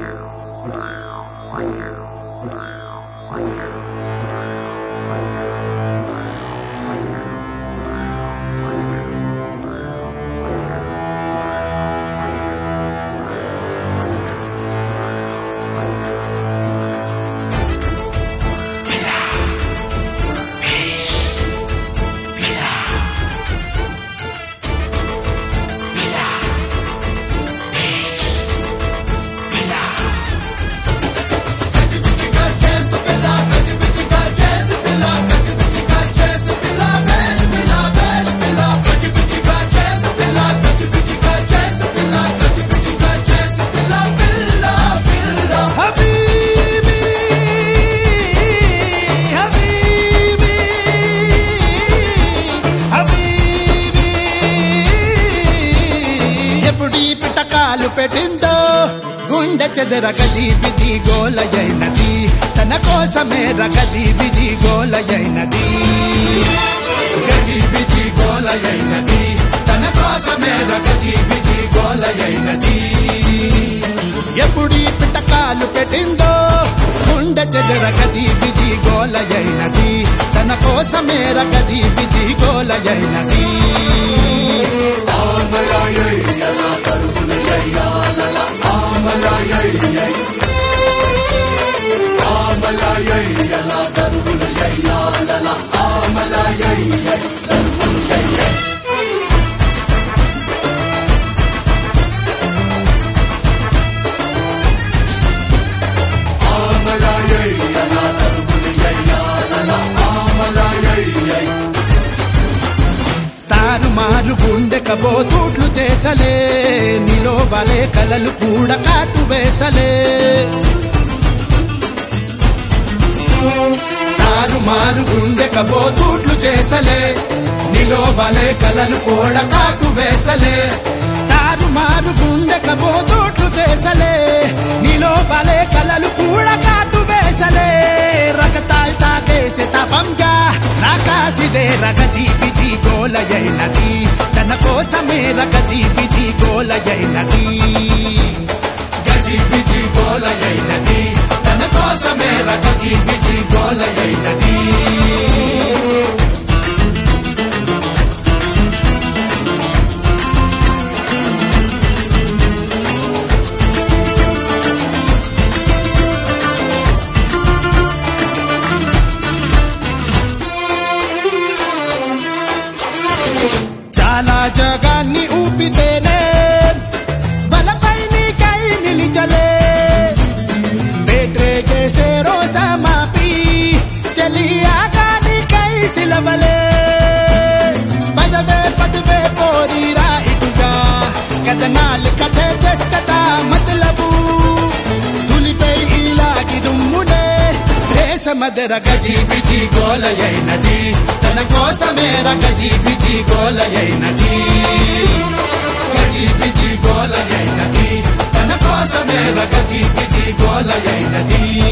habibi habibi habibi ఎప్పుడు ఈ పిటకాలు పెట్టిందో గుండె చెదర గది బిజీ గోలయైనది తన కోసమే రగది బిజీ గోలయైనది గది బిజీ గోలయైనది తన కోసమే రగది బిజీ గోలయైనది ఎప్పుడు ఈ పిటకాలు పెట్టిందో గుండె చెదర గది బిజీ గోలయైనది తన కోసమే రగది బిజీ గోలయైనది తాను మారు గుండెకపోతూట్లు చేసలే నీలో వలే కలలు కూడా కాటు వేసలే తాను మారు గుండెకపోతూట్లు చేసలే నీలో వలే కలలు కూడా కాటు వేసలే తాను మారు గుండెకపోతూట్లు చేసలే నీలో వలే కలలు కూడా కాటు వేసలే రగతాల్ తాగేసే తపంగా రాకాసిదే రగజీ బిజీ గోలయైనది తన కోసమే రగజీ బిజీ గోలయైనది గజీ బిజీ గోలయైనది తన కోసమే రగజీ బిజీ గోలయైనది చాలా జగాన్ని ఊపితేనే బలపై నీకై నిలిచలే బేట్రేగేసే రోజా మాపి చలియాగా నీకై సిలవలే పదవే పదవే పోరీరా ఇటుగా కథనాలు కథ చేస్తదా మతలబు తులిపై ఇలాగి దుమ్మునే దేశమదర గజి బిజి గోలయైనది తన కోసమే రగజి బిజి గోలయైనది గజి బిజి గోలయైనది తన కోసమే రగజి బిజి గోలయైనది